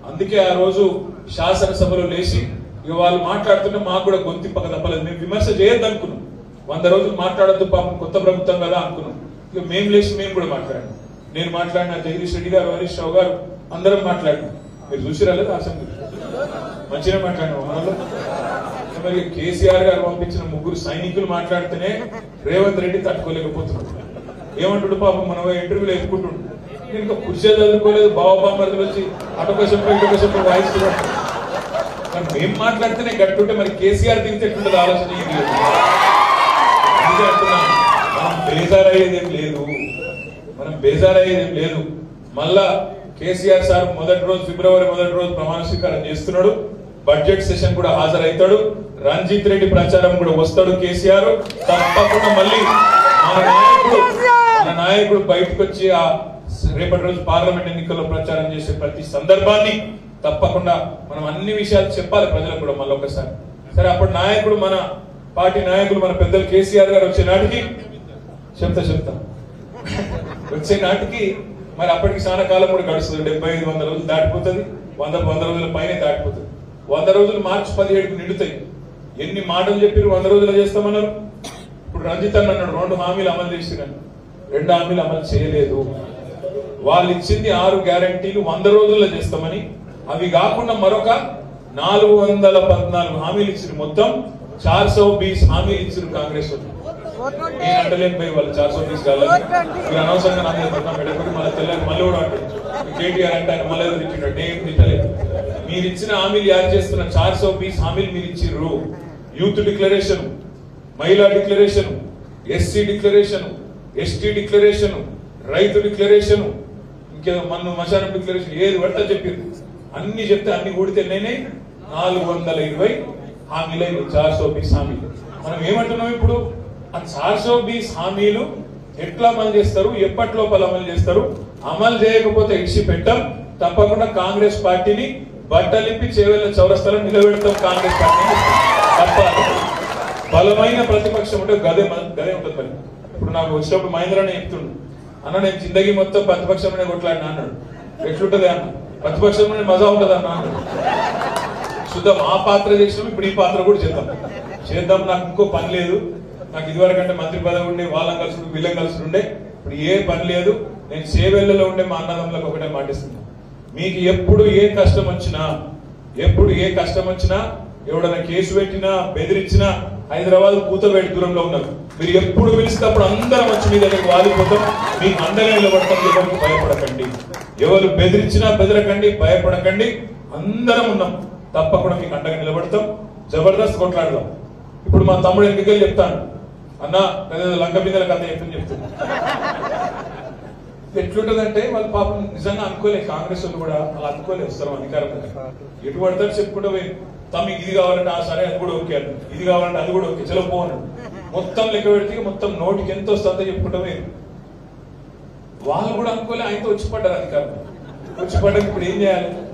అందుకే ఆ రోజు శాసనసభలో లేచి ఇక వాళ్ళు మాట్లాడుతుంటే మాకు కూడా గొంతింపక తప్పలేదు మేము విమర్శ చేయొద్దు అనుకున్నాం వంద రోజులు మాట్లాడొద్దు పాపం కొత్త ప్రభుత్వం కదా అనుకున్నాం ఇక మేము లేచి మేము కూడా మాట్లాడాం నేను మాట్లాడిన జగదీష్ రెడ్డి గారు హరీష్ రావు గారు అందరం మాట్లాడినాం మీరు చూసిరా లేదా అసెంబ్లీ మంచిగా మాట్లాడినాం మనలో మరి కేసీఆర్ గారు పంపించిన ముగ్గురు సైనికులు మాట్లాడితేనే రేవంత్ రెడ్డి తట్టుకోలేకపోతున్నాడు ఏమంటాడు పాపం మనం ఇంటర్వ్యూలో ఎత్తుకుంటుండు నేను ఇంకా కుర్చీ చదువుకోలేదు బావబామర్దులు వచ్చి అటొక చెప్ప ఇటొక చెప్ప వాయిస్తున్నాడు మరి మేము మాట్లాడితేనే గట్టుంటే మరి కేసీఆర్ దిగితే ఎట్లుంటుంది ఆలోచన ఇది లేదు. అందుకే అంటున్నాను మనం బేజారయ్యేది ఏం లేదు మనం బేజారయ్యేది ఏం లేదు మళ్ళా కేసీఆర్ సార్ మొదటి రోజు ఫిబ్రవరి మొదటి రోజు ప్రమాణ స్వీకారం చేస్తున్నాడు బడ్జెట్ సెషన్ కూడా హాజరవుతాడు రంజిత్ రెడ్డి ప్రచారం కూడా వస్తాడు కేసీఆర్ తప్పకుండా మళ్ళీ మన నాయకుడు మన నాయకుడు బయటకు వచ్చి ఆ రేపటి రోజు పార్లమెంట్ ఎన్నికల్లో ప్రచారం చేసే ప్రతి సందర్భాన్ని తప్పకుండా మనం అన్ని విషయాలు చెప్పాలి ప్రజలకు కూడా మళ్ళీ ఒకసారి సరే అప్పుడు నాయకుడు మన పార్టీ నాయకులు మన పెద్దలు కేసీఆర్ గారు వచ్చే నాటికి చెప్తా చెప్తా వచ్చే నాటికి మరి అప్పటికి చాలా కాలం కూడా గడుస్తుంది డెబ్బై ఐదు వందల రోజులు దాటిపోతుంది వంద వంద రోజుల పైన దాటిపోతుంది వంద రోజులు మార్చి పదిహేడుకి నిండుతాయి ఎన్ని మాటలు చెప్పారు వంద రోజులు చేస్తామన్నారు ఇప్పుడు రంజిత్ అన్న అన్నాడు రెండు హామీలు అమలు చేసినాను రెండు హామీలు అమలు చేయలేదు వాళ్ళు ఇచ్చింది ఆరు గ్యారంటీలు వంద రోజుల్లో చేస్తామని అవి కాకుండా మరొక నాలుగు వందల పద్నాలుగు హామీలు ఇచ్చిన మొత్తం చార్ సో బీస్ హామీలు ఇచ్చిన కాంగ్రెస్ వాళ్ళు నేను అంటలేను పోయి వాళ్ళు చార్ సో బీస్ కాలని మీరు అనవసరంగా నా మీద పక్కన పెట్టకపోతే మళ్ళీ తెల్లారి మళ్ళీ కూడా అంటారు కేటీఆర్ అంటే ఆయన మళ్ళీ ఏదో తిట్టిండు నేను తిట్టలేదు మీరు ఇచ్చిన హామీలు యాడ్ చేస్తున్న చార్ సో బీస్ హామీలు మీరు ఇచ్చిర్రు యూత్ డిక్లరేషన్ మహిళా declaration SC declaration ST declaration రైతు డిక్లరేషన్ ఇంకేదో మన్ను మశానం డిక్లరేషన్ ఏది పడితే చెప్పింది అన్ని చెప్తే అన్ని కూడితే నేనే నాలుగు వందల ఇరవై హామీలు చార్ సో బీస్ హామీలు మనం ఏమంటున్నాం ఇప్పుడు ఆ చార్ సో బీస్ హామీలు ఎట్లా అమలు చేస్తారు ఎప్పటి లోపల అమలు చేస్తారు అమలు చేయకపోతే ఇడిచి పెట్టాం తప్పకుండా కాంగ్రెస్ పార్టీని బట్టలిప్పి చేవేళ్ళ చౌరస్తాలో నిలబెడతాం కాంగ్రెస్ పార్టీని తప్ప బలమైన ప్రతిపక్షం ఉంటే గదే మన- గదే ఉంటుంది మరి ఇప్పుడు నాకు వచ్చినప్పుడు మహేంద్రనే చెప్తుండు అన్న నేను జిందగీ మొత్తం ప్రతిపక్షంలోనే కొట్లాడినా అన్నాడు ఎట్లుంటది అన్న ప్రతిపక్షంలోనే మజా ఉంటది అన్న అన్నాడు చూద్దాం ఆ పాత్ర చేసినాం ఇప్పుడు ఈ పాత్ర కూడా చేద్దాం చేద్దాం నాకు ఇంకో పని లేదు నాకు ఇదివరకు అంటే మంత్రి పదవి ఉండే వాళ్ళని కలిసి వీళ్ళని కలిసి ఉండే ఇప్పుడు ఏ పని లేదు నేను సేవెళ్లలో ఉండే మా అన్నదమ్ములకు ఒకటే మాటిస్తున్నా మీకు ఎప్పుడు ఏ కష్టం వచ్చినా ఎప్పుడు ఏ కష్టం వచ్చినా ఎవడన్నా కేసు పెట్టినా బెదిరించినా హైదరాబాద్ కూతవేడి దూరంలో ఉన్నారు మీరు ఎప్పుడు పిలిస్తే అప్పుడు అందరం వచ్చి మీ దగ్గరికి వాలిపోతాం మీకు అండగా నిలబడతాం ఎవరికి భయపడకండి ఎవరు బెదిరించినా బెదరకండి భయపడకండి అందరం ఉన్నాం తప్పకుండా మీకు అండగా నిలబడతాం జబర్దస్త్ కొట్లాడదాం ఇప్పుడు మా తమ్ముడు ఎన్నికలు చెప్తాను అన్న ఏదో లంక బిందెల కథ చెప్పని చెప్తాను ఎట్లుంటదంటే వాళ్ళు పాపం నిజంగా అనుకోలే కాంగ్రెస్ వాళ్ళు కూడా అలా అనుకోలే వస్తారు అధికారం ఎటు పడతారు చెప్పుకుంటూ పోయి తమ్మి ఇది కావాలంటే ఆ సరే అది కూడా ఓకే అన్న ఇది కావాలంటే అది కూడా ఓకే చలో పోను మొత్తం లెక్క పెడితే మొత్తం నోటికి ఎంత వస్తుందో చెప్పుకుంటూ పోయి వాళ్ళు కూడా అనుకోలే ఆయనతో వచ్చి పడ్డారు అధికారం వచ్చి పడ్డాక ఇప్పుడు ఏం చేయాలి